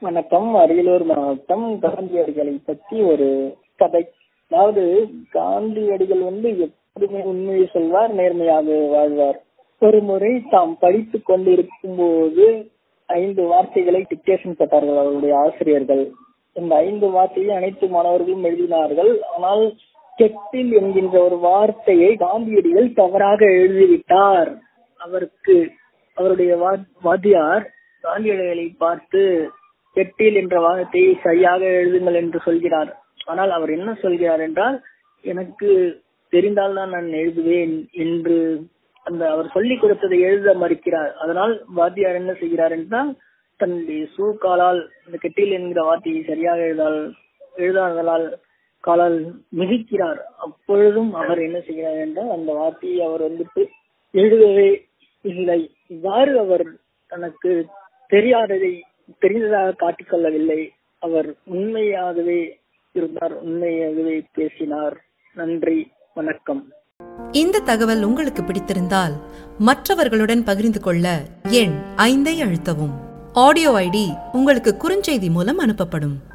வணக்கம் அரியலூர் மாவட்டம் காந்தியடிகளை பற்றி ஒரு கதை அதாவது காந்தியடிகள் வந்து எப்போதுமே உண்மையை சொல்வார் நேர்மையாக வாழ்வார் ஒரு முறை தாம் படித்துக் கொண்டிருக்கும் போது ஐந்து வார்த்தைகளை டிக்டேஷன் பெற்றார்கள் அவருடைய ஆசிரியர்கள் இந்த ஐந்து வார்த்தையை அனைத்து மாணவர்களும் எழுதினார்கள் ஆனால் கெட்டில் என்கின்ற ஒரு வார்த்தையை காந்தியடிகள் தவறாக எழுதிவிட்டார் அவருக்கு அவருடைய வா- வாத்தியார் காந்தியடிகளை பார்த்து கெட்டில் என்ற வார்த்தையை சரியாக எழுதுங்கள் என்று சொல்கிறார் ஆனால் அவர் என்ன சொல்கிறார் என்றால் எனக்கு தெரிந்தால்தான் நான் எழுதுவேன் என்று அந்த அவர் சொல்லிக் கொடுத்ததை எழுத மறுக்கிறார் அதனால் வாத்தியார் என்ன செய்கிறார் என்றால் தன்னுடைய சூ காலால் இந்த கெட்டில் என்கிற வார்த்தையை சரியாக எழுதால் எழுதாதலால் காலால் மிதிக்கிறார் அப்பொழுதும் அவர் என்ன செய்கிறார் என்றால் அந்த வார்த்தையை அவர் வந்துட்டு எழுதவே இல்லை இவ்வாறு அவர் தனக்கு தெரியாததை தெரிந்ததாக காட்டிக்கொள்ளவில்லை அவர் உண்மையாகவே இருந்தார் உண்மையாகவே பேசினார் நன்றி வணக்கம் இந்த தகவல் உங்களுக்கு பிடித்திருந்தால் மற்றவர்களுடன் பகிர்ந்து கொள்ள எண் ஐந்தை அழுத்தவும் ஆடியோ ஐடி உங்களுக்கு குறுஞ்செய்தி மூலம் அனுப்பப்படும்